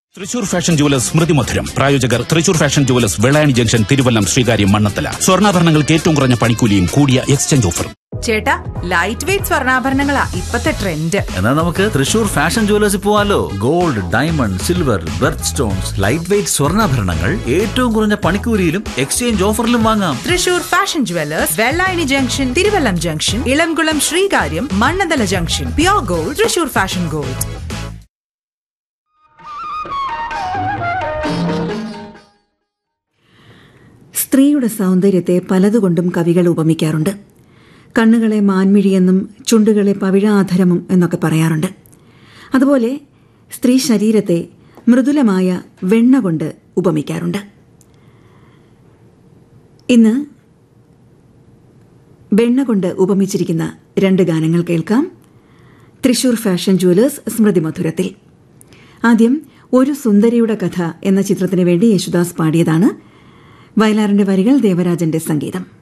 Thrissur fashion jewellers സ്മൃതി മധുരം പ്രായോജകർ Thrissur fashion jewellers Vellayani junction Thiruvallam Sreekaryam Mannanthala സ്വർണ്ണാഭരണങ്ങൾക്ക് ഏറ്റവും കുറഞ്ഞ പണിക്കൂലിയും കൂടിയ എക്സ്ചേഞ്ച് ഓഫറും ചേട്ടാ ലൈറ്റ് വെയിറ്റ് സ്വർണ്ണാഭരണങ്ങളാ ഇപ്പത്തെ ട്രെൻഡ് എന്നാൽ നമുക്ക് തൃശൂർ ഫാഷൻ ജുവലേഴ്സിൽ പോവാലോ gold diamond silver birth stones light weight സ്വർണ്ണാഭരണങ്ങൾ ഏറ്റവും കുറഞ്ഞ പണിക്കൂലിയിലും എക്സ്ചേഞ്ച് ഓഫറിലും വാങ്ങാം Thrissur fashion jewellers Vellayani junction Thiruvallam junction Elamkulam Sreekaryam Mannanthala junction pure gold Thrissur fashion gold സ്ത്രീയുടെ സൗന്ദര്യത്തെ പലതുകൊണ്ടും കവികൾ ഉപമിക്കാറുണ്ട് കണ്ണുകളെ മാൻമിഴിയെന്നും ചുണ്ടുകളെ പവിഴാധരമും എന്നൊക്കെ പറയാറുണ്ട് അതുപോലെ സ്ത്രീ ശരീരത്തെ മൃദുലമായ വെണ്ണ കൊണ്ട് ഉപമിക്കാറുണ്ട് ഇന്ന് വെണ്ണ കൊണ്ട് ഉപമിച്ചിരിക്കുന്ന രണ്ട് ഗാനങ്ങൾ കേൾക്കാം തൃശൂർ ഫാഷൻ ജുവലേഴ്സ് സ്മൃതി മധുരത്തിൽ ആദ്യം ഒരു സുന്ദരിയുടെ കഥ എന്ന ചിത്രത്തിന് വേണ്ടി യേശുദാസ് പാടിയതാണ് വയലാറിന്റെ വരികൾ ദേവരാജന്റെ സംഗീതം